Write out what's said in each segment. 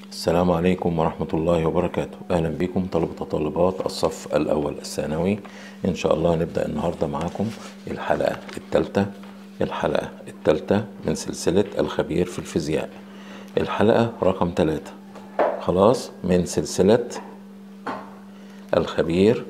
السلام عليكم ورحمة الله وبركاته أهلا بكم طلبة وطالبات الصف الأول الثانوي إن شاء الله نبدأ النهاردة معاكم الحلقة الثالثة الحلقة الثالثة من سلسلة الخبير في الفيزياء الحلقة رقم ثلاثة خلاص من سلسلة الخبير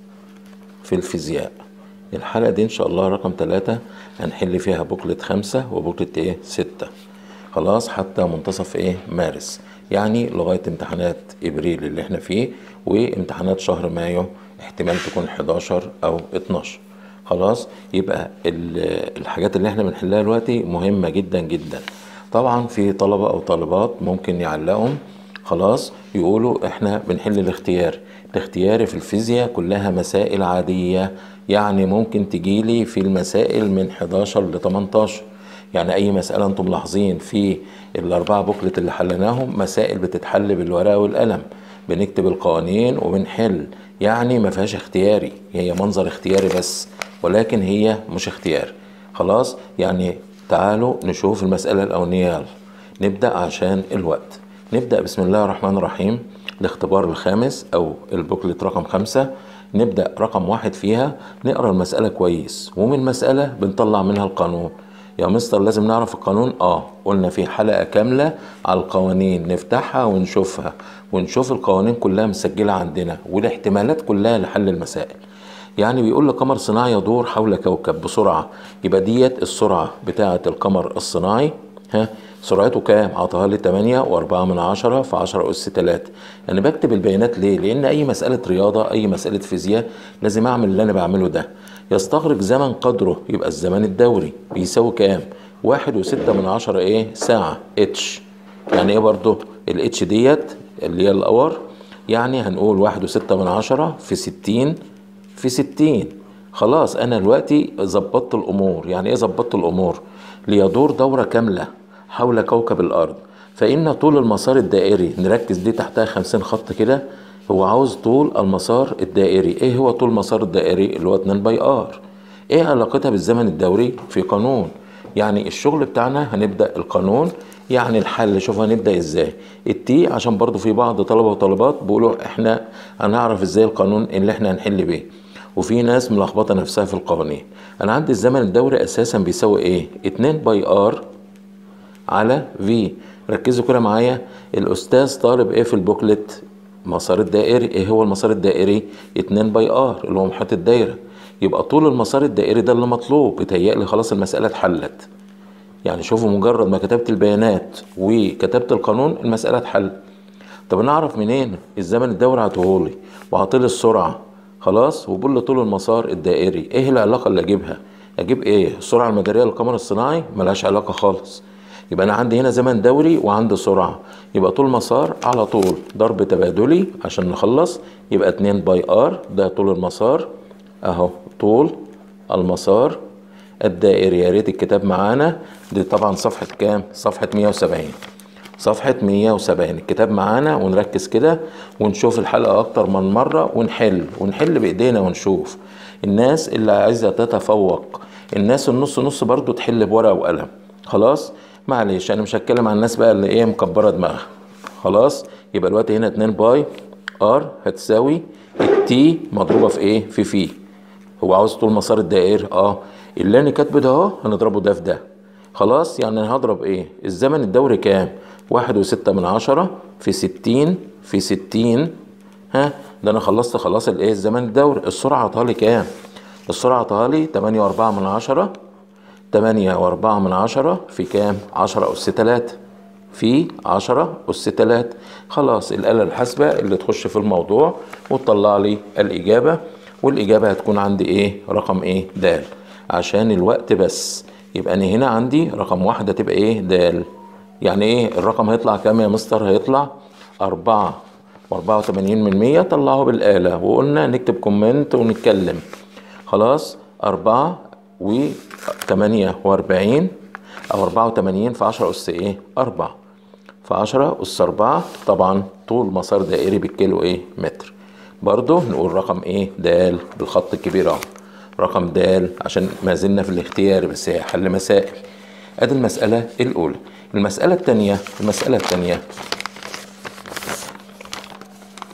في الفيزياء الحلقة دي إن شاء الله رقم ثلاثة هنحل فيها بوكلة خمسة وبوكلة إيه ستة خلاص حتى منتصف إيه مارس يعني لغاية امتحانات إبريل اللي احنا فيه وامتحانات شهر مايو احتمال تكون 11 أو 12 خلاص يبقى ال- الحاجات اللي احنا بنحلها دلوقتي مهمة جدا جدا طبعا في طلبة أو طالبات ممكن يعلقهم خلاص يقولوا احنا بنحل الاختيار الاختياري في الفيزياء كلها مسائل عادية يعني ممكن تجيلي في المسائل من 11 ل 18 يعني اي مسألة انتم ملاحظين في الاربعة بوكلت اللي حليناهم مسائل بتتحل بالورقة والقلم بنكتب القوانين وبنحل يعني ما فيهاش اختياري هي منظر اختياري بس ولكن هي مش اختياري خلاص يعني تعالوا نشوف المسألة الأولانية يلا. نبدأ عشان الوقت نبدأ بسم الله الرحمن الرحيم الاختبار الخامس أو البوكلت رقم خمسة نبدأ رقم واحد فيها نقرأ المسألة كويس ومن المسألة بنطلع منها القانون يا مستر لازم نعرف القانون اه قلنا في حلقة كاملة على القوانين نفتحها ونشوفها ونشوف القوانين كلها مسجلة عندنا والاحتمالات كلها لحل المسائل يعني بيقول لك قمر صناعي يدور حول كوكب بسرعة يبقى ديت السرعة بتاعة القمر الصناعي ها سرعته كام؟ عطاها لي 8 و4 من عشرة في 10 أس 3 أنا بكتب البيانات ليه؟ لأن أي مسألة رياضة أي مسألة فيزياء لازم أعمل اللي أنا بعمله ده يستغرق زمن قدره يبقى الزمن الدوري بيساوي كام؟ واحد وستة من عشرة إيه؟ ساعة اتش يعني إيه برضو؟ الاتش ديت اللي هي الأور يعني هنقول واحد وستة من عشرة في ستين في ستين خلاص انا دلوقتي ظبطت الامور يعني ايه ظبطت الامور ليدور دورة كاملة حول كوكب الارض فان طول المسار الدائري نركز دي تحتها خمسين خط كده هو عاوز طول المسار الدائري ايه هو طول المسار الدائري اللي هو 2 باي ار ايه علاقتها بالزمن الدوري في قانون يعني الشغل بتاعنا هنبدأ القانون يعني الحل شوف هنبدأ ازاي التي عشان برضو في بعض طلبة وطالبات بيقولوا احنا هنعرف ازاي القانون اللي احنا هنحل بيه وفي ناس ملخبطة نفسها في القوانين انا عندي الزمن الدوري اساسا بيساوي ايه 2 باي ار على في ركزوا كده معايا الاستاذ طالب ايه في البوكلت مسار الدائري ايه هو المسار الدائري 2 باي ار اللي هو محيط الدايره يبقى طول المسار الدائري ده اللي مطلوب بيتهيألي خلاص المسألة اتحلت يعني شوفوا مجرد ما كتبت البيانات وكتبت القانون المسألة اتحلت طب انا اعرف منين الزمن الدوري عطوهولي وعطيلي السرعة خلاص وبقول لي طول المسار الدائري ايه العلاقة اللي اجيبها اجيب ايه السرعة المدارية للقمر الصناعي ملهاش علاقة خالص يبقى انا عندي هنا زمن دوري وعندي سرعة يبقى طول مسار على طول ضرب تبادلي عشان نخلص يبقى 2 باي ار ده طول المسار اهو طول المسار الدائري يا ريت الكتاب معانا دي طبعا صفحة كام صفحة 170 صفحة 170 الكتاب معانا ونركز كده ونشوف الحلقة أكتر من مرة ونحل ونحل بإيدينا ونشوف الناس اللي عايزة تتفوق الناس النص نص برضو تحل بورقة وقلم خلاص معلش أنا مش هتكلم عن الناس بقى اللي إيه مكبرة دماغها خلاص يبقى الوقت هنا 2 باي ار هتساوي التي مضروبة في إيه في في هو عاوز طول مسار الدائري اه اللي انا كاتبه ده اهو هنضربه ده في ده خلاص يعني انا هضرب ايه الزمن الدوري كام واحد وستة من عشرة في ستين في ستين ها ده انا خلصت خلاص الايه الزمن الدوري السرعة عطالي كام السرعة عطالي تمانية واربعة من عشرة تمانية واربعة من عشرة في كام عشرة أس تلاتة في عشرة أس تلاتة خلاص الآلة الحاسبة اللي تخش في الموضوع وتطلع لي الإجابة والإجابة هتكون عندي إيه رقم إيه دال عشان الوقت بس يبقى أنا هنا عندي رقم واحد هتبقى إيه دال يعني إيه الرقم هيطلع كام يا مستر هيطلع أربعة وأربعة وتمانين من مية طلعه بالآلة وقلنا نكتب كومنت ونتكلم خلاص أربعة وتمانية وأربعين أو أربعة وتمانين في عشرة أس إيه أربعة في عشرة أس أربعة طبعا طول مسار دائري بالكيلو إيه متر برضو نقول رقم إيه دال بالخط الكبير أهو رقم دال عشان ما زلنا في الاختيار بس هي حل مسائل ادي المسألة الأولى المسألة الثانية المسألة الثانية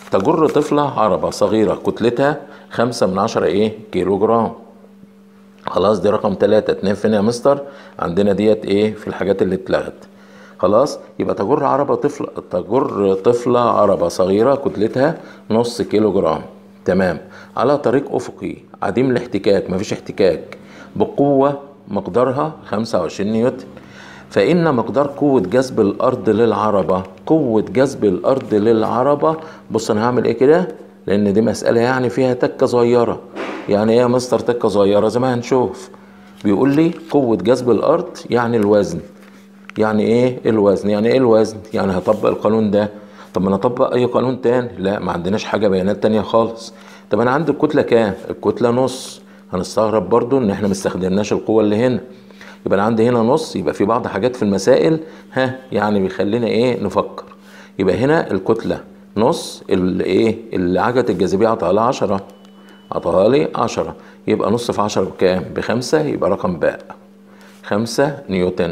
تجر طفلة عربة صغيرة كتلتها خمسة من عشرة ايه كيلو جرام خلاص دي رقم تلاتة اتنين فين يا مستر عندنا ديت ايه في الحاجات اللي اتلغت خلاص يبقى تجر عربة طفلة تجر طفلة عربة صغيرة كتلتها نص كيلو جرام تمام على طريق أفقي عديم الاحتكاك مفيش احتكاك بقوة مقدارها 25 نيوتن فإن مقدار قوة جذب الأرض للعربة قوة جذب الأرض للعربة بص أنا هعمل إيه كده لأن دي مسألة يعني فيها تكة صغيرة يعني إيه يا مستر تكة صغيرة زي ما هنشوف بيقول لي قوة جذب الأرض يعني الوزن يعني ايه الوزن يعني ايه الوزن يعني هطبق القانون ده طب ما انا اطبق اي قانون تاني لا ما عندناش حاجه بيانات تانية خالص طب انا عندي الكتله كام الكتله نص هنستغرب برضو ان احنا ما استخدمناش القوه اللي هنا يبقى انا عندي هنا نص يبقى في بعض حاجات في المسائل ها يعني بيخلينا ايه نفكر يبقى هنا الكتله نص الايه اللي عجله الجاذبيه عطاها لها 10 عطاها لي 10 يبقى نص في 10 بكام بخمسة يبقى رقم باء 5 نيوتن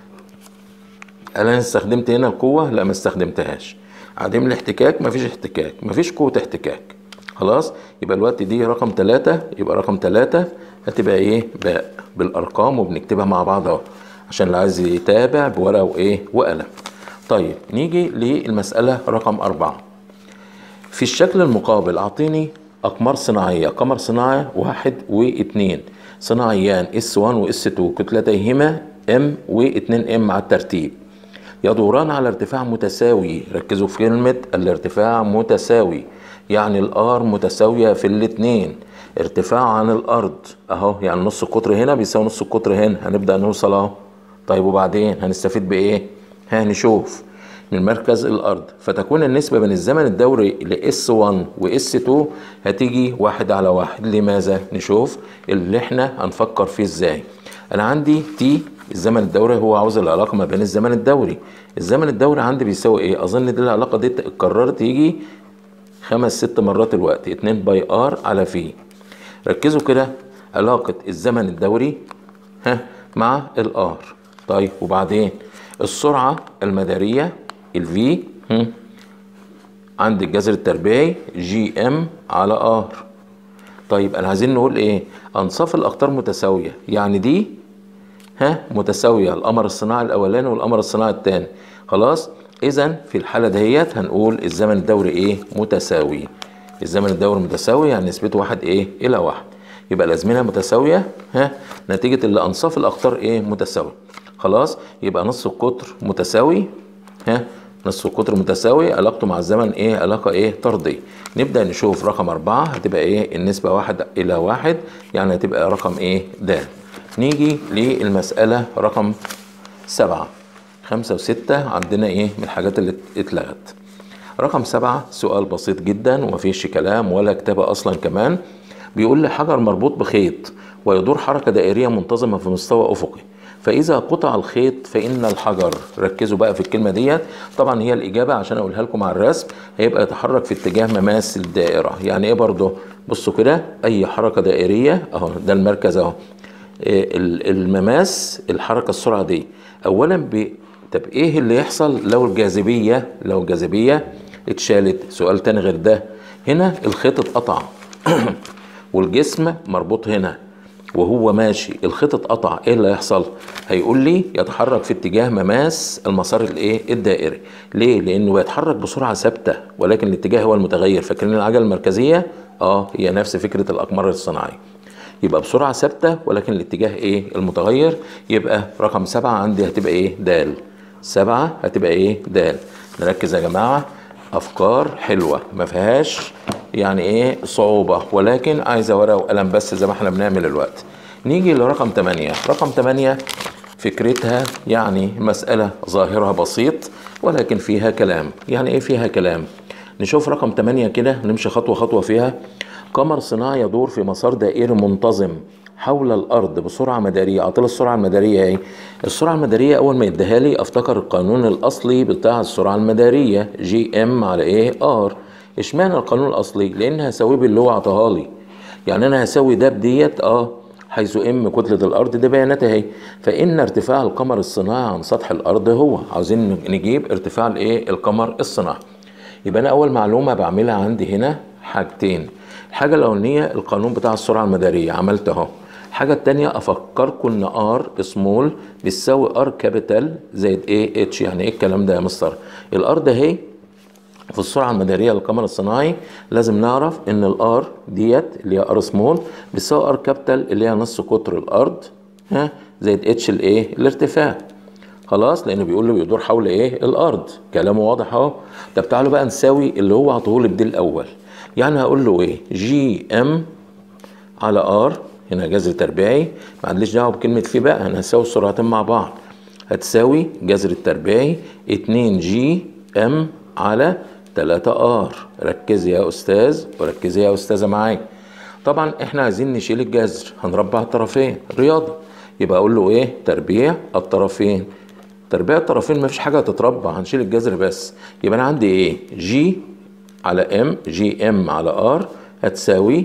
هل انا استخدمت هنا القوه لا ما استخدمتهاش عدم الاحتكاك مفيش احتكاك مفيش قوه احتكاك خلاص يبقى الوقت دي رقم ثلاثة يبقى رقم ثلاثة هتبقى ايه باء بالارقام وبنكتبها مع بعض اهو عشان اللي عايز يتابع بورقه وايه وقلم طيب نيجي للمساله رقم أربعة في الشكل المقابل اعطيني اقمار صناعيه قمر صناعي واحد واثنين صناعيان اس 1 واس 2 كتلتيهما ام و2 ام على الترتيب يدوران على ارتفاع متساوي ركزوا في كلمة الارتفاع متساوي يعني الار متساوية في الاتنين ارتفاع عن الارض اهو يعني نص القطر هنا بيساوي نص القطر هنا هنبدأ نوصل اهو طيب وبعدين هنستفيد بايه هنشوف من مركز الارض فتكون النسبة بين الزمن الدوري ل S1 و S2 هتيجي واحد على واحد لماذا نشوف اللي احنا هنفكر فيه ازاي انا عندي تي الزمن الدوري هو عاوز العلاقه ما بين الزمن الدوري الزمن الدوري عندي بيساوي ايه اظن دي العلاقه دي اتكررت يجي خمس ست مرات الوقت 2 باي ار على في ركزوا كده علاقه الزمن الدوري ها مع الار طيب وبعدين السرعه المداريه الفي عند الجذر التربيعي جي ام على ار طيب انا عايزين نقول ايه انصاف الاقطار متساويه يعني دي ها متساويه القمر الصناعي الاولاني والقمر الصناعي الثاني خلاص اذا في الحاله دهيت هنقول الزمن الدوري ايه متساوي الزمن الدوري متساوي يعني نسبته واحد ايه الى واحد يبقى الازمنه متساويه ها نتيجه اللي انصاف الاقطار ايه متساوي خلاص يبقى نص القطر متساوي ها نص القطر متساوي علاقته مع الزمن ايه علاقة ايه طردية نبدأ نشوف رقم أربعة هتبقى ايه النسبة واحد إلى واحد يعني هتبقى رقم ايه د نيجي للمسألة رقم سبعة خمسة وستة عندنا ايه من الحاجات اللي اتلغت رقم سبعة سؤال بسيط جدا ومفيش كلام ولا كتابة أصلا كمان بيقول لي حجر مربوط بخيط ويدور حركة دائرية منتظمة في مستوى أفقي فإذا قطع الخيط فإن الحجر ركزوا بقى في الكلمة ديت طبعا هي الإجابة عشان أقولها لكم على الرسم هيبقى يتحرك في اتجاه مماس الدائرة يعني إيه برضه بصوا كده أي حركة دائرية أهو ده المركز أهو المماس الحركة السرعة دي أولا ب... طب إيه اللي يحصل لو الجاذبية لو الجاذبية اتشالت سؤال تاني غير ده هنا الخيط اتقطع والجسم مربوط هنا وهو ماشي الخيط اتقطع ايه اللي هيحصل هيقول لي يتحرك في اتجاه مماس المسار الايه الدائري ليه لانه بيتحرك بسرعه ثابته ولكن الاتجاه هو المتغير فاكرين العجله المركزيه اه هي نفس فكره الاقمار الصناعيه يبقى بسرعه ثابته ولكن الاتجاه ايه المتغير يبقى رقم سبعة عندي هتبقى ايه دال سبعة هتبقى ايه دال نركز يا جماعه افكار حلوه ما فيهاش يعني ايه صعوبة ولكن عايزة ورقة وقلم بس زي ما احنا بنعمل الوقت نيجي لرقم 8 رقم 8 فكرتها يعني مسألة ظاهرها بسيط ولكن فيها كلام يعني ايه فيها كلام نشوف رقم 8 كده نمشي خطوة خطوة فيها قمر صناعي يدور في مسار دائري منتظم حول الارض بسرعه مداريه اعطي السرعه المداريه ايه السرعه المداريه اول ما يديها لي افتكر القانون الاصلي بتاع السرعه المداريه جي ام على ايه ار اشمعنى القانون الاصلي لان هساويه باللي هو عطاها لي يعني انا هساوي ده بديت اه حيث ام كتله الارض دي بياناتها اهي فان ارتفاع القمر الصناعي عن سطح الارض هو عاوزين نجيب ارتفاع الايه القمر الصناعي يبقى انا اول معلومه بعملها عندي هنا حاجتين الحاجه الاولانيه القانون بتاع السرعه المداريه عملت اهو الحاجه الثانيه افكركم ان ار سمول بيساوي ار كابيتال زائد ايه اتش يعني ايه الكلام ده يا مستر الار ده اهي في السرعه المداريه للقمر الصناعي لازم نعرف ان الار ديت اللي هي ار سمول بتساوي ار كابيتال اللي هي نص قطر الارض ها زائد اتش الايه الارتفاع خلاص لانه بيقول له بيدور حول ايه الارض كلامه واضح اهو طب تعالوا بقى نساوي اللي هو عطوه بدي الاول يعني هقول له ايه جي ام على ار هنا جذر تربيعي ما عنديش دعوه بكلمه في بقى انا هساوي السرعتين مع بعض هتساوي جذر التربيعي 2 جي ام على 3 ار ركزي يا استاذ وركزي يا استاذه معايا طبعا احنا عايزين نشيل الجذر هنربع الطرفين رياضي يبقى اقول له ايه تربيع الطرفين تربيع الطرفين مفيش حاجه هتتربع هنشيل الجذر بس يبقى انا عندي ايه جي على ام جي ام على ار هتساوي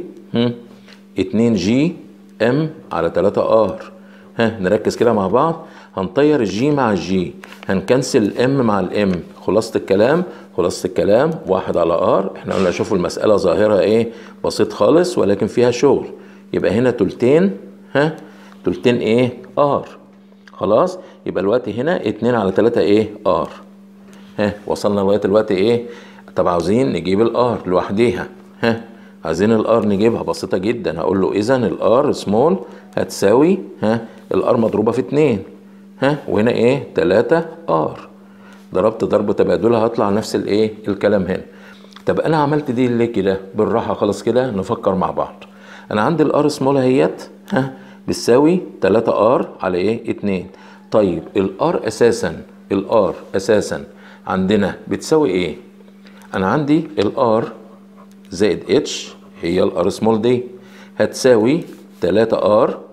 2 جي ام على 3 ار ها نركز كده مع بعض هنطير الجي مع الجي هنكنسل الام مع الام خلاصة الكلام خلاصة الكلام واحد على ار احنا قلنا شوفوا المسألة ظاهرة ايه بسيط خالص ولكن فيها شغل يبقى هنا تلتين ها تلتين ايه ار خلاص يبقى الوقت هنا اتنين على تلاتة ايه ار ها وصلنا لغاية الوقت ايه طب عاوزين نجيب الار لوحديها ها عايزين الار نجيبها بسيطة جدا هقول له اذا الار سمول هتساوي ها الار مضروبة في اتنين ها وهنا ايه تلاتة ار ضربت ضرب تبادلها هطلع نفس الايه الكلام هنا طب انا عملت دي ليه كده بالراحة خالص كده نفكر مع بعض انا عندي الار سمول اهيت ها بتساوي 3 ار على ايه 2 طيب الار اساسا الار اساسا عندنا بتساوي ايه انا عندي الار زائد اتش هي الار سمول دي هتساوي 3 ار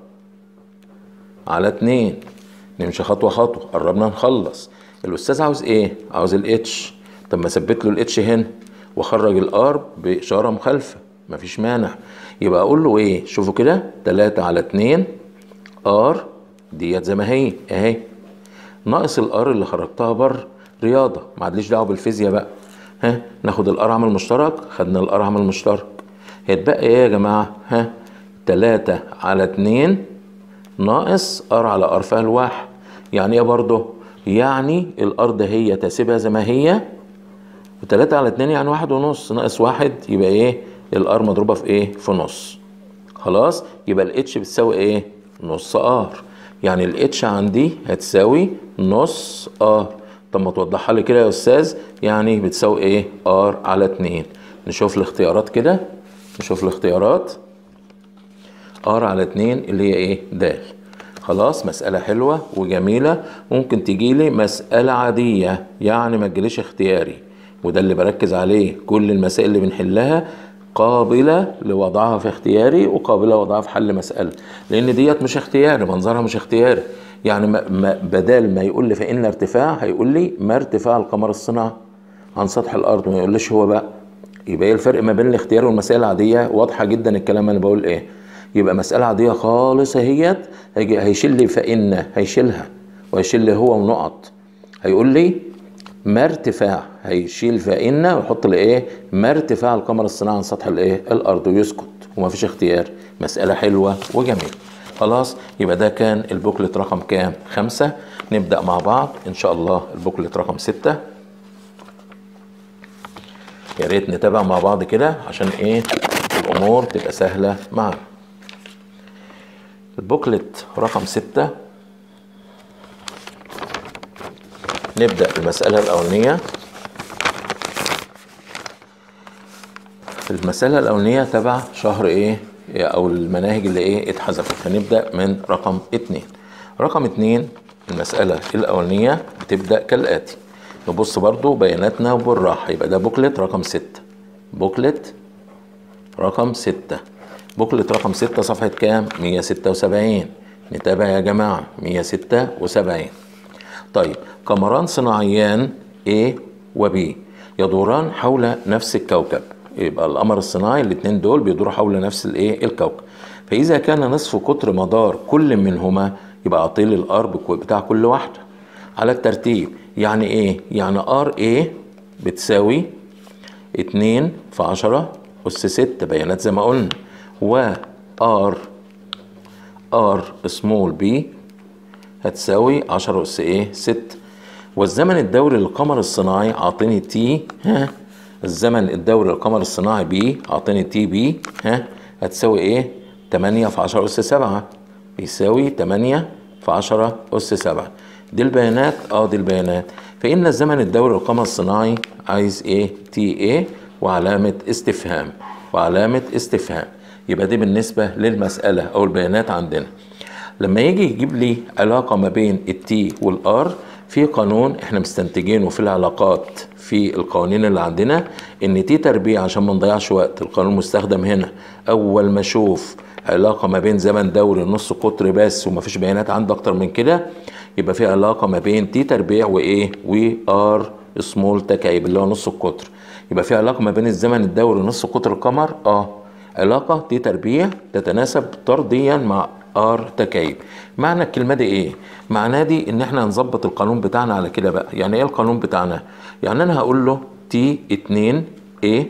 على 2 نمشي خطوه خطوه قربنا نخلص الاستاذ عاوز ايه عاوز الاتش طب ما اثبت له الاتش هنا واخرج الار باشاره مخالفه مفيش مانع يبقى اقول له ايه شوفوا كده 3 على 2 ار ديت زي ما هي اهي ناقص الار اللي خرجتها بره رياضه ما عادليش دعوه بالفيزياء بقى ها ناخد الار عامل مشترك خدنا الار عامل مشترك هيتبقى ايه يا جماعه ها 3 على 2 ناقص ار على ار فيها الواحد يعني ايه برضه يعني الارض هي تسيبها زي ما هي وتلاتة على اتنين يعني واحد ونص ناقص واحد يبقى ايه الار مضروبة في ايه في نص خلاص يبقى الاتش بتساوي ايه نص ار يعني الاتش عندي هتساوي نص ار طب ما توضحها لي كده يا استاذ يعني بتساوي ايه ار على اتنين نشوف الاختيارات كده نشوف الاختيارات ار على اتنين اللي هي ايه د خلاص مسألة حلوة وجميلة ممكن تجيلي مسألة عادية يعني ما تجيليش اختياري وده اللي بركز عليه كل المسائل اللي بنحلها قابلة لوضعها في اختياري وقابلة لوضعها في حل مسألة لأن ديت مش اختياري منظرها مش اختياري يعني ما ما بدال ما يقول لي فإن ارتفاع هيقول لي ما ارتفاع القمر الصناعي عن سطح الأرض ما يقوليش هو بقى يبقى ايه الفرق ما بين الاختيار والمسائل العادية واضحة جدا الكلام أنا بقول ايه يبقى مسألة عادية خالص اهيت هيجي هيشيل لي فإن هيشيلها وهيشيل لي هو ونقط هيقول لي ما ارتفاع هيشيل فإن ويحط لي ايه ما ارتفاع القمر الصناعي عن سطح الايه الأرض ويسكت وما فيش اختيار مسألة حلوة وجميلة خلاص يبقى ده كان البوكلت رقم كام خمسة نبدأ مع بعض إن شاء الله البوكلت رقم ستة يا ريت نتابع مع بعض كده عشان ايه الأمور تبقى سهلة معانا البوكلت رقم ستة نبدأ المسألة الأولانية المسألة الأولانية تبع شهر إيه أو المناهج اللي إيه اتحذفت هنبدأ من رقم اتنين رقم اتنين المسألة الأولانية بتبدأ كالآتي نبص برضو بياناتنا بالراحة يبقى ده بوكلت رقم ستة بوكلت رقم ستة بوكلت رقم ستة صفحة كام؟ 176 نتابع يا جماعة 176 طيب قمران صناعيان A و B يدوران حول نفس الكوكب يبقى القمر الصناعي الاثنين دول بيدوروا حول نفس الايه الكوكب فإذا كان نصف قطر مدار كل منهما يبقى أعطيلي الأرب بتاع كل واحدة على الترتيب يعني إيه؟ يعني ار A بتساوي اتنين في عشرة أس ستة بيانات زي ما قلنا و ار ار سمول بي هتساوي عشرة أس ايه ستة والزمن الدوري للقمر الصناعي عاطيني تي ها الزمن الدوري للقمر الصناعي بي عاطيني تي بي ها هتساوي ايه تمانية في عشرة أس سبعة بيساوي تمانية في عشرة أس سبعة دي البيانات اه دي البيانات فإن الزمن الدوري للقمر الصناعي عايز ايه تي ايه وعلامة استفهام وعلامة استفهام يبقى دي بالنسبة للمسألة أو البيانات عندنا لما يجي يجيب لي علاقة ما بين التي والار في قانون احنا مستنتجينه في العلاقات في القوانين اللي عندنا ان تي تربيع عشان ما نضيعش وقت القانون مستخدم هنا اول ما اشوف علاقة ما بين زمن دوري نص قطر بس ومفيش بيانات عندي اكتر من كده يبقى في علاقة ما بين تي تربيع وايه وار سمول تكعيب اللي هو نص القطر يبقى في علاقة ما بين الزمن الدوري ونص قطر القمر اه علاقة تي تربيع تتناسب طرديا مع ار تكعيب معنى الكلمة دي ايه معناه دي ان احنا هنظبط القانون بتاعنا على كده بقى يعني ايه القانون بتاعنا يعني انا هقول له تي 2 ايه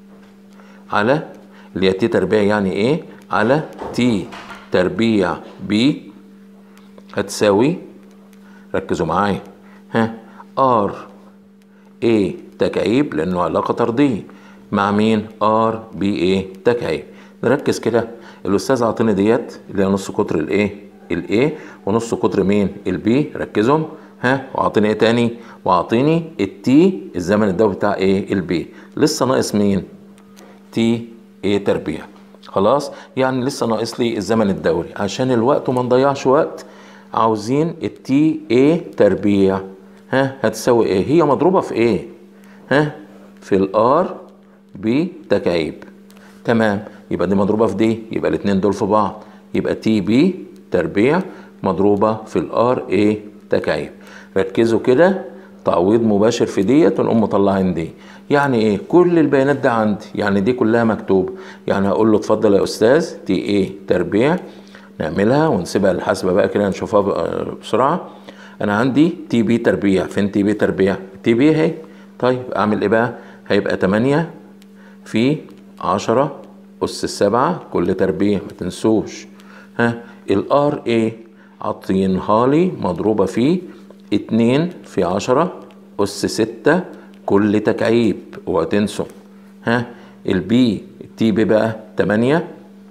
على اللي هي تي تربيع يعني ايه على تي تربيع بي هتساوي ركزوا معايا ها ار ايه تكعيب لانه علاقه طرديه مع مين ار بي ايه تكعيب نركز كده الاستاذ عاطيني ديت اللي هي نص قطر الايه الايه ونص قطر مين البي ركزهم ها وعاطيني ايه تاني وعاطيني التي الزمن الدوري بتاع ايه البي لسه ناقص مين تي ايه تربيع خلاص يعني لسه ناقص لي الزمن الدوري عشان الوقت وما نضيعش وقت عاوزين التي ايه تربيع ها هتساوي ايه هي مضروبه في ايه ها في الار بي تكعيب تمام يبقى دي مضروبه في دي يبقى الاثنين دول في بعض يبقى تي بي تربيع مضروبه في الار ايه تكعيب ركزوا كده تعويض مباشر في ديت ونقوم مطلعين دي يعني ايه كل البيانات ده عندي يعني دي كلها مكتوبه يعني هقول له اتفضل يا استاذ تي ايه تربيع نعملها ونسيبها للحاسبه بقى كده نشوفها بسرعه انا عندي تي بي تربيع فين تي بي تربيع تي بي اهي طيب اعمل ايه بقى هيبقى 8 في 10 اس السبعة كل تربيع ما تنسوش ها الار ايه عطينها لي مضروبة في اتنين في عشرة اس ستة كل تكعيب اوعوا تنسوا ها البي التي بي بقى تمانية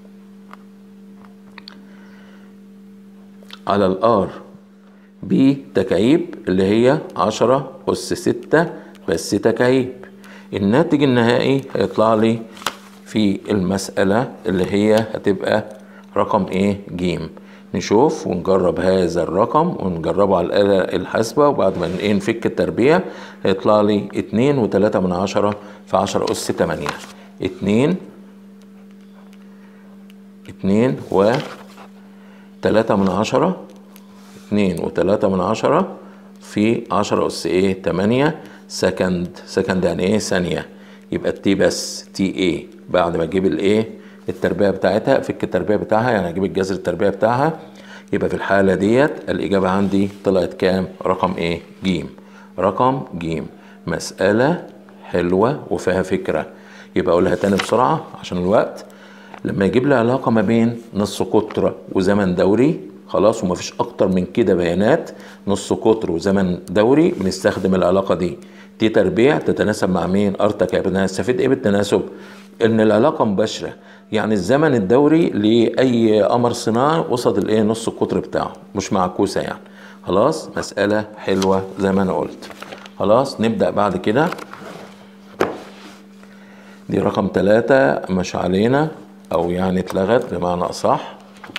على الار بي تكعيب اللي هي عشرة أس ستة بس تكعيب الناتج النهائي هيطلع لي في المسألة اللي هي هتبقى رقم ايه جيم نشوف ونجرب هذا الرقم ونجربه على الآلة الحاسبة وبعد ما ايه نفك التربيع هيطلع لي اتنين وتلاتة من عشرة في عشرة أس تمانية اتنين اتنين و تلاتة من عشرة اتنين وتلاتة من عشرة في عشرة أس ايه تمانية سكند سكند يعني ايه ثانية يبقى التي بس تي ايه بعد ما اجيب الايه التربية بتاعتها فك التربية بتاعها يعني اجيب الجذر التربية بتاعها يبقى في الحالة ديت الإجابة عندي طلعت كام رقم ايه جيم رقم جيم مسألة حلوة وفيها فكرة يبقى أقولها تاني بسرعة عشان الوقت لما يجيب لي علاقة ما بين نص قطر وزمن دوري خلاص ومفيش أكتر من كده بيانات نص قطر وزمن دوري بنستخدم العلاقة دي تي تربيع تتناسب مع مين ارتك هنستفيد ايه بالتناسب ان العلاقه مباشره يعني الزمن الدوري لاي قمر صناعي قصد الايه نص القطر بتاعه مش معكوسه يعني خلاص مساله حلوه زي ما انا قلت خلاص نبدا بعد كده دي رقم ثلاثة مش علينا او يعني اتلغت بمعنى اصح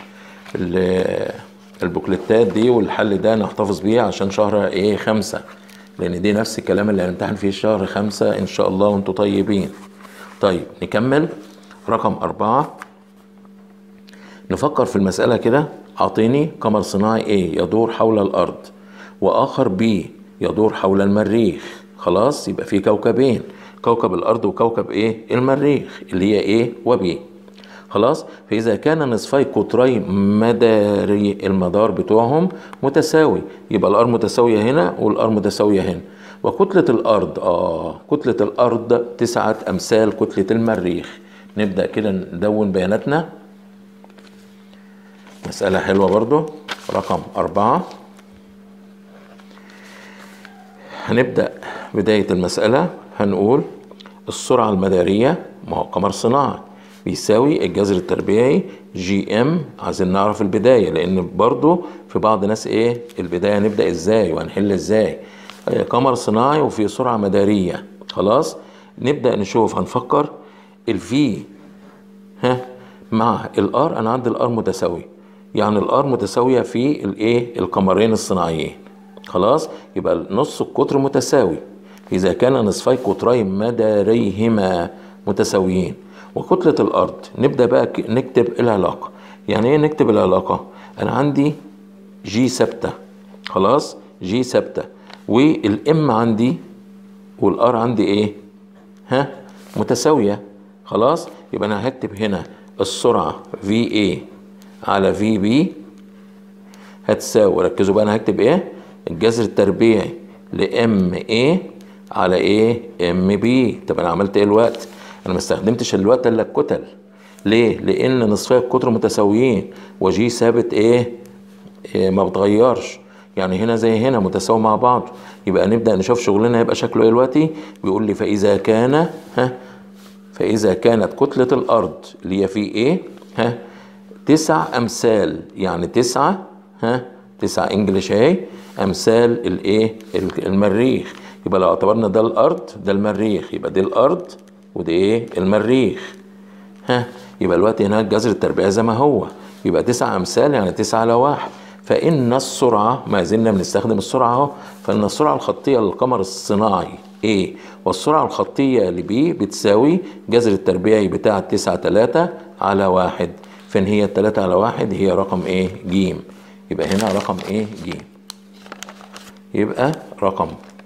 البوكلتات دي والحل ده نحتفظ بيه عشان شهر ايه خمسة لان دي نفس الكلام اللي هنمتحن فيه شهر خمسة ان شاء الله وانتم طيبين طيب نكمل رقم أربعة نفكر في المسألة كده أعطيني قمر صناعي A يدور حول الأرض وآخر B يدور حول المريخ خلاص يبقى في كوكبين كوكب الأرض وكوكب إيه المريخ اللي هي A و B خلاص فإذا كان نصفي قطري مداري المدار بتوعهم متساوي يبقى الار متساوية هنا والار متساوية هنا وكتلة الأرض آه كتلة الأرض تسعة أمثال كتلة المريخ نبدأ كده ندون بياناتنا مسألة حلوة برضو رقم أربعة هنبدأ بداية المسألة هنقول السرعة المدارية ما هو قمر صناعي بيساوي الجذر التربيعي جي ام عايزين نعرف البداية لأن برضو في بعض ناس إيه البداية نبدأ إزاي وهنحل إزاي آه، قمر صناعي وفي سرعة مدارية خلاص نبدأ نشوف هنفكر الفي ها مع الار انا عندي الار متساوي يعني الار متساويه في الايه القمرين الصناعيين خلاص يبقى نص القطر متساوي اذا كان نصفي قطري مداريهما متساويين وكتله الارض نبدا بقى ك- نكتب العلاقه يعني ايه نكتب العلاقه انا عندي جي ثابته خلاص جي ثابته والام عندي والار عندي ايه ها متساوية خلاص يبقى أنا هكتب هنا السرعة VA على VB هتساوي ركزوا بقى أنا هكتب إيه الجذر التربيعي ل MA على إيه MB طب أنا عملت إيه الوقت أنا ما استخدمتش الوقت إلا الكتل ليه لأن نصفي القطر متساويين وجي ثابت إيه إيه ما بتغيرش يعني هنا زي هنا متساوي مع بعض يبقى نبدأ نشوف شغلنا هيبقى شكله ايه دلوقتي بيقول لي فإذا كان ها فإذا كانت كتلة الأرض اللي هي في ايه ها تسع أمثال يعني تسعة ها تسعة انجلش اهي أمثال الايه ال- المريخ يبقى لو اعتبرنا ده الأرض ده المريخ يبقى دي الأرض ودي ايه المريخ ها يبقى الوقت هنا الجذر التربيعي زي ما هو يبقى تسعة أمثال يعني تسعة على واحد فإن السرعة ما زلنا بنستخدم السرعة أهو فإن السرعة الخطية للقمر الصناعي A والسرعة الخطية ل B بتساوي جذر التربيعي بتاع تسعة تلاتة على واحد فإن هي التلاتة على واحد هي رقم إيه جيم يبقى هنا رقم إيه جيم يبقى رقم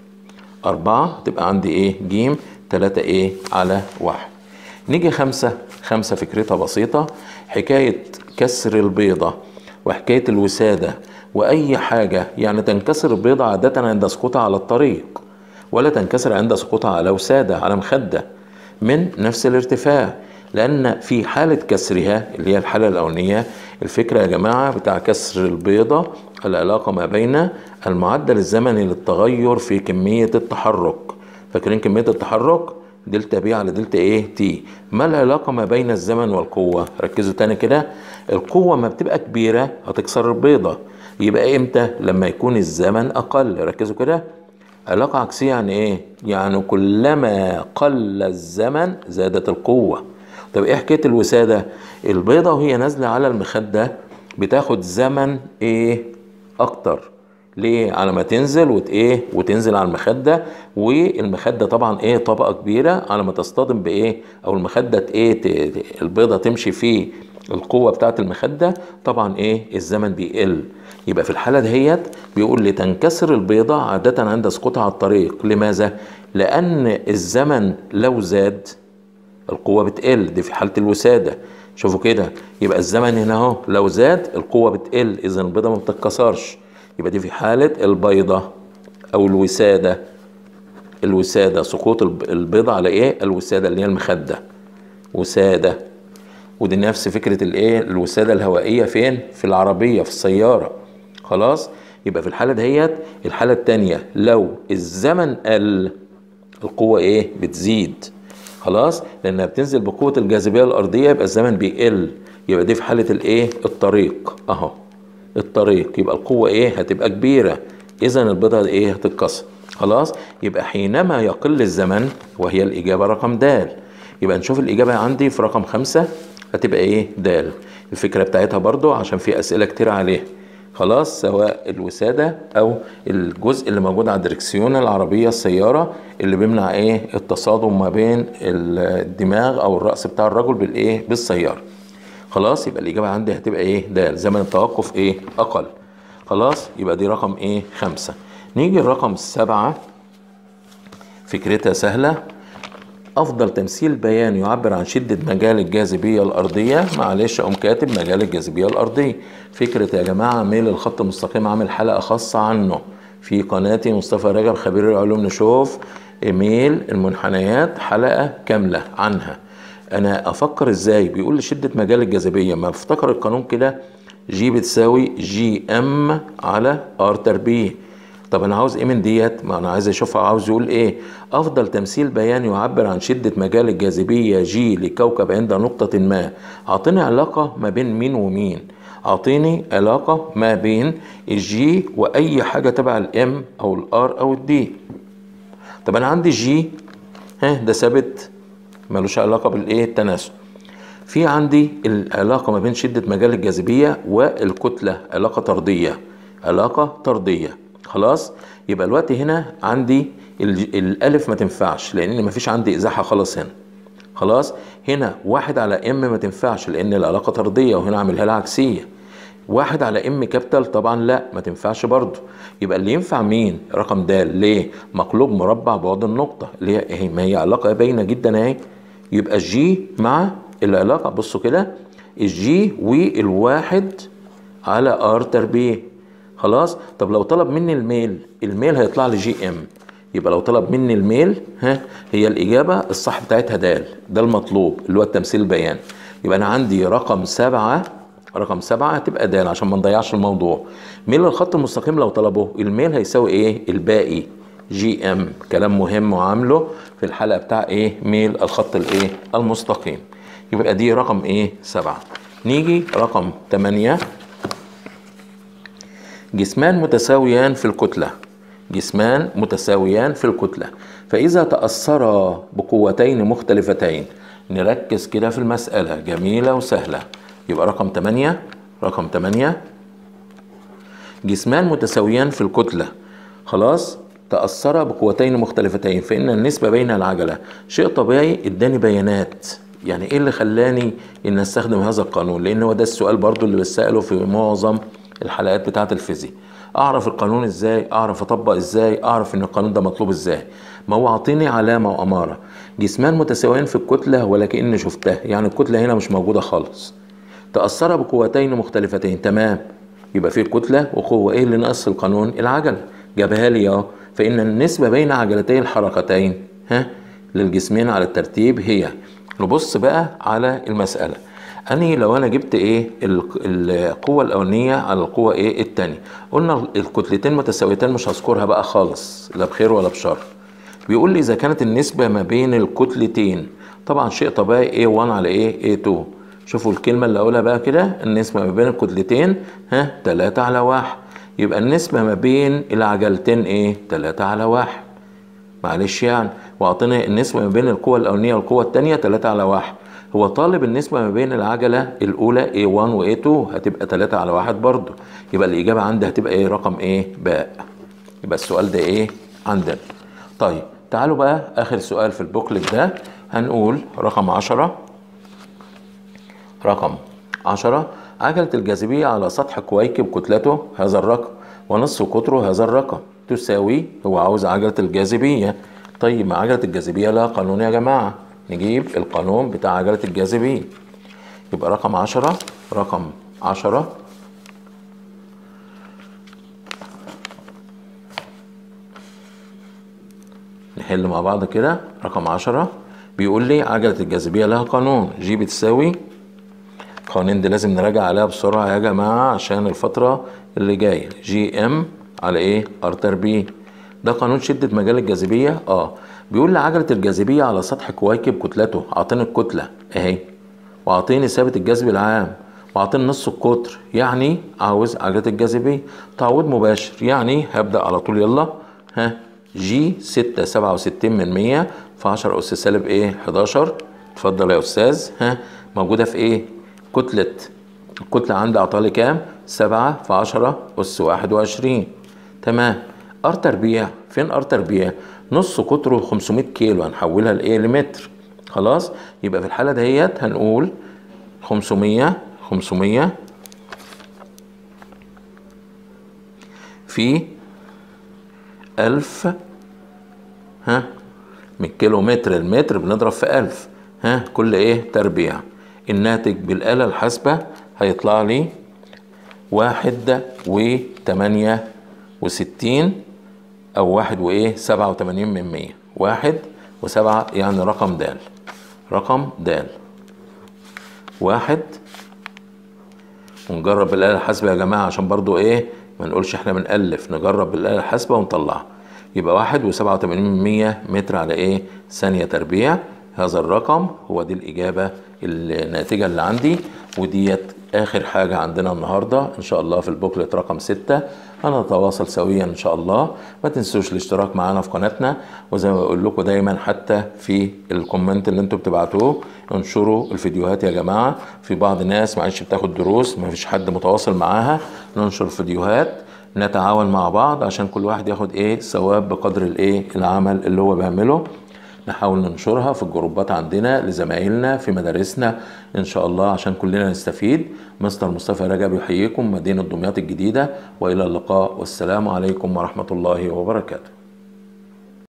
أربعة تبقى عندي إيه جيم تلاتة إيه على واحد نيجي خمسة خمسة فكرتها بسيطة حكاية كسر البيضة وحكاية الوسادة وأي حاجة يعني تنكسر البيضة عادة عند سقوطها على الطريق ولا تنكسر عند سقوطها على وسادة على مخدة من نفس الارتفاع لأن في حالة كسرها اللي هي الحالة الأولانية الفكرة يا جماعة بتاع كسر البيضة العلاقة ما بين المعدل الزمني للتغير في كمية التحرك فاكرين كمية التحرك دلتا بي على دلتا ايه تي ما العلاقة ما بين الزمن والقوة ركزوا تاني كده القوة ما بتبقى كبيرة هتكسر البيضة يبقى امتى لما يكون الزمن اقل ركزوا كده علاقة عكسية يعني ايه يعني كلما قل الزمن زادت القوة طب ايه حكاية الوسادة البيضة وهي نازلة على المخدة بتاخد زمن ايه اكتر ليه على ما تنزل وت ايه وتنزل على المخده والمخده طبعا ايه طبقه كبيره على ما تصطدم بايه او المخده ايه ت- ت- البيضه تمشي في القوه بتاعه المخده طبعا ايه الزمن بيقل يبقى في الحاله دهيت بيقول لي تنكسر البيضه عاده عند سقوطها على الطريق لماذا لان الزمن لو زاد القوة بتقل دي في حالة الوسادة شوفوا كده يبقى الزمن هنا اهو لو زاد القوة بتقل إذا البيضة ما بتتكسرش يبقى دي في حالة البيضة أو الوسادة الوسادة سقوط الب- البيضة على إيه؟ الوسادة اللي هي المخدة وسادة ودي نفس فكرة الإيه؟ الوسادة الهوائية فين؟ في العربية في السيارة خلاص؟ يبقى في الحالة دهيت الحالة التانية لو الزمن قل القوة ايه بتزيد خلاص لانها بتنزل بقوة الجاذبية الارضية يبقى الزمن بيقل يبقى دي في حالة الايه الطريق اهو الطريق يبقى القوة ايه هتبقى كبيرة اذا البيضة ايه هتتكسر خلاص يبقى حينما يقل الزمن وهي الاجابة رقم د يبقى نشوف الاجابة عندي في رقم خمسة هتبقى ايه د الفكرة بتاعتها برضو عشان في اسئلة كتير عليها خلاص سواء الوسادة أو الجزء اللي موجود على دركسيون العربية السيارة اللي بيمنع إيه التصادم ما بين الدماغ أو الرأس بتاع الرجل بالإيه بالسيارة خلاص يبقى الإجابة عندي هتبقى إيه ده زمن التوقف إيه أقل خلاص يبقى دي رقم إيه خمسة نيجي الرقم سبعة فكرتها سهلة أفضل تمثيل بيان يعبر عن شدة مجال الجاذبية الأرضية معلش أقوم كاتب مجال الجاذبية الأرضية فكرة يا جماعة ميل الخط المستقيم عامل حلقة خاصة عنه في قناتي مصطفى رجب خبير العلوم نشوف ايميل المنحنيات حلقة كاملة عنها انا افكر ازاي بيقول لي شدة مجال الجاذبية ما افتكر القانون كده جي بتساوي جي ام على ار تربيع طب انا عاوز ايه من ديت ما انا عايز اشوفها عاوز يقول ايه افضل تمثيل بياني يعبر عن شدة مجال الجاذبية جي لكوكب عند نقطة ما اعطيني علاقة ما بين مين ومين اعطيني علاقة ما بين الجي واي حاجة تبع الام او الار او الدي طب انا عندي جي ها ده ثابت ملوش علاقة بالايه التناسب في عندي العلاقة ما بين شدة مجال الجاذبية والكتلة علاقة طردية علاقة طردية خلاص يبقى الوقت هنا عندي الالف ما تنفعش لان ما فيش عندي ازاحة خالص هنا خلاص هنا واحد على ام ما تنفعش لان العلاقة طردية وهنا اعملها لها عكسية واحد على ام كابيتال طبعا لا ما تنفعش برضه يبقى اللي ينفع مين رقم د ليه مقلوب مربع بعد النقطة اللي هي ما هي علاقة باينة جدا اهي يبقى الجي مع العلاقة بصوا كده الجي والواحد على ار تربيع خلاص طب لو طلب مني الميل الميل هيطلع لي جي ام يبقى لو طلب مني الميل ها هي الإجابة الصح بتاعتها د ده المطلوب اللي هو التمثيل البياني يبقى أنا عندي رقم سبعة رقم سبعة هتبقى د عشان ما نضيعش الموضوع ميل الخط المستقيم لو طلبه الميل هيساوي ايه الباقي جي ام كلام مهم وعامله في الحلقة بتاع ايه ميل الخط الايه المستقيم يبقى دي رقم ايه سبعة نيجي رقم تمانية جسمان متساويان في الكتلة جسمان متساويان في الكتلة فإذا تأثرا بقوتين مختلفتين نركز كده في المسألة جميلة وسهلة يبقى رقم 8 رقم 8 جسمان متساويان في الكتلة خلاص تأثرا بقوتين مختلفتين فإن النسبة بين العجلة شيء طبيعي اداني بيانات يعني ايه اللي خلاني ان استخدم هذا القانون لان هو ده السؤال برضو اللي بسأله في معظم الحلقات بتاعه الفيزياء اعرف القانون ازاي اعرف اطبق ازاي اعرف ان القانون ده مطلوب ازاي ما هو اعطيني علامه واماره جسمان متساويين في الكتله ولكني شفتها يعني الكتله هنا مش موجوده خالص تاثر بقوتين مختلفتين تمام يبقى في كتله وقوه ايه اللي ناقص القانون العجله جابها لي اه فان النسبه بين عجلتي الحركتين ها للجسمين على الترتيب هي نبص بقى على المساله اني لو انا جبت ايه القوه الاولانيه على القوه ايه الثانيه قلنا الكتلتين متساويتين مش هذكرها بقى خالص لا بخير ولا بشر بيقول لي اذا كانت النسبه ما بين الكتلتين طبعا شيء طبيعي A1 على ايه A2 شوفوا الكلمه اللي اقولها بقى كده النسبه ما بين الكتلتين ها 3 على 1 يبقى النسبه ما بين العجلتين ايه 3 على 1 معلش يعني واعطيني النسبه ما بين القوه الاولانيه والقوه الثانيه 3 على 1 هو طالب النسبة ما بين العجلة الأولى A1 و A2 هتبقى 3 على 1 برضو يبقى الإجابة عندي هتبقى إيه رقم إيه باء يبقى السؤال ده إيه عندنا طيب تعالوا بقى آخر سؤال في البوكلت ده هنقول رقم 10 رقم 10 عجلة الجاذبية على سطح كويكب كتلته هذا الرقم ونصف قطره هذا الرقم تساوي هو عاوز عجلة الجاذبية طيب ما عجلة الجاذبية لها قانون يا جماعة نجيب القانون بتاع عجلة الجاذبية يبقى رقم عشرة رقم عشرة نحل مع بعض كده رقم عشرة بيقول لي عجلة الجاذبية لها قانون جي بتساوي القوانين دي لازم نراجع عليها بسرعة يا جماعة عشان الفترة اللي جاية جي ام على ايه ار تربيع ده قانون شدة مجال الجاذبية اه بيقول لي عجلة الجاذبية على سطح كويكب كتلته أعطيني الكتلة أهي وأعطيني ثابت الجذب العام وأعطيني نص القطر يعني عاوز عجلة الجاذبية تعويض مباشر يعني هبدأ على طول يلا ها جي ستة سبعة وستين من مية في عشرة أس سالب إيه حداشر اتفضل يا أستاذ ها موجودة في إيه كتلة الكتلة عندي أعطالي كام سبعة في عشرة أس واحد وعشرين تمام ار تربيع فين ار تربيع نص قطره 500 كيلو هنحولها لايه لمتر خلاص يبقى في الحاله دهيت هنقول 500 500 في ألف ها من كيلو متر المتر بنضرب في ألف ها كل إيه تربيع الناتج بالآلة الحاسبة هيطلع لي واحد وتمانية وستين او واحد وايه سبعة وتمانين من مية واحد وسبعة يعني رقم دال رقم دال واحد ونجرب الآلة الحاسبة يا جماعة عشان برضو ايه ما نقولش احنا بنألف نجرب بالآلة الحاسبة ونطلعها يبقى واحد وسبعة وتمانين من مية متر على ايه ثانية تربيع هذا الرقم هو دي الإجابة الناتجة اللي عندي وديت آخر حاجة عندنا النهاردة إن شاء الله في البوكلت رقم ستة هنتواصل سويا إن شاء الله ما تنسوش الاشتراك معنا في قناتنا وزي ما بقول لكم دايما حتى في الكومنت اللي انتوا بتبعتوه انشروا الفيديوهات يا جماعة في بعض الناس معلش بتاخد دروس ما فيش حد متواصل معاها ننشر فيديوهات نتعاون مع بعض عشان كل واحد ياخد ايه ثواب بقدر الايه العمل اللي هو بيعمله نحاول ننشرها في الجروبات عندنا لزمايلنا في مدارسنا ان شاء الله عشان كلنا نستفيد مستر مصطفى رجب يحييكم مدينة دمياط الجديدة والى اللقاء والسلام عليكم ورحمة الله وبركاته